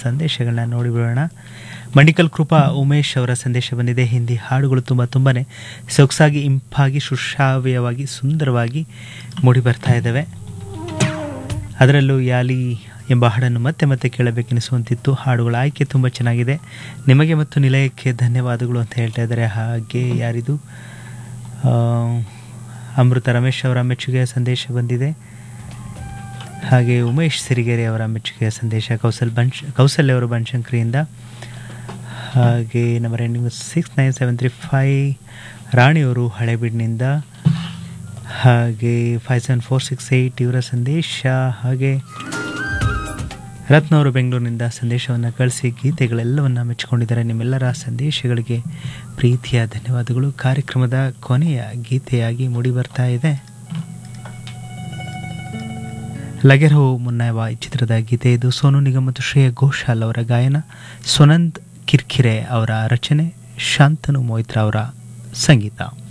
ಸಂದೇಶಗಳನ್ನ ನೋಡಿಬಿಡೋಣ ಮಂಡಿಕಲ್ ಕೃಪಾ ಉಮೇಶ್ ಅವರ ಸಂದೇಶ ಬಂದಿದೆ ಹಿಂದಿ ಹಾಡುಗಳು ತುಂಬ ತುಂಬಾ ಸೊಗಸಾಗಿ ಇಂಪಾಗಿ ಸುಶ್ರಾವ್ಯವಾಗಿ ಸುಂದರವಾಗಿ ಮೂಡಿ ಬರ್ತಾ ಇದ್ದಾವೆ ಅದರಲ್ಲೂ ಯಾಲಿ ಎಂಬ ಹಾಡನ್ನು ಮತ್ತೆ ಮತ್ತೆ ಕೇಳಬೇಕೆನಿಸುವಂತಿತ್ತು ಹಾಡುಗಳ ಆಯ್ಕೆ ತುಂಬ ಚೆನ್ನಾಗಿದೆ ನಿಮಗೆ ಮತ್ತು ನಿಲಯಕ್ಕೆ ಧನ್ಯವಾದಗಳು ಅಂತ ಹೇಳ್ತಾ ಇದ್ದಾರೆ ಹಾಗೆ ಯಾರಿದು ಆ, ಅಮೃತ ರಮೇಶ್ ಅವರ ಮೆಚ್ಚುಗೆಯ ಸಂದೇಶ ಬಂದಿದೆ ಹಾಗೆ ಉಮೇಶ್ ಸಿರಿಗೆರೆ ಅವರ ಮೆಚ್ಚುಗೆಯ ಸಂದೇಶ ಕೌಸಲ್ ಬನ್ಶ್ ಕೌಸಲ್ಯ ಅವರು ಬನಶಂಕರಿಯಿಂದ ಹಾಗೆ ನಮ್ಮ ending six nine seven three five ರಾಣಿಯವರು ಹಳೆಬೀಡಿನಿಂದ ಹಾಗೆ five seven four six eight ಇವರ ಸಂದೇಶ ಹಾಗೆ ರತ್ನ ಅವರು ಬೆಂಗಳೂರಿನಿಂದ ಸಂದೇಶವನ್ನು ಕಳಿಸಿ ಗೀತೆಗಳೆಲ್ಲವನ್ನು ಮೆಚ್ಚಿಕೊಂಡಿದ್ದಾರೆ ನಿಮ್ಮೆಲ್ಲರ ಸಂದೇಶಗಳಿಗೆ ಪ್ರೀತಿಯ ಧನ್ಯವಾದಗಳು ಕಾರ್ಯಕ್ರಮದ ಕೊನೆಯ ಗೀತೆಯಾಗಿ ಮೂಡಿ ಬರ್ತಾ ಇದೆ ಲಗೆರಹು ಮುನ್ನವ ಈ ಚಿತ್ರದ ಗೀತೆ ಇದು ಸೋನು ನಿಗಮ್ ಮತ್ತು ಶ್ರೇಯ ಘೋಷಾಲ್ ಅವರ ಗಾಯನ ಸುನಂದ್ ಕಿರ್ಕಿರೆ ಅವರ ರಚನೆ ಶಾಂತನು ಮೊಯ್ತ್ರ ಅವರ ಸಂಗೀತ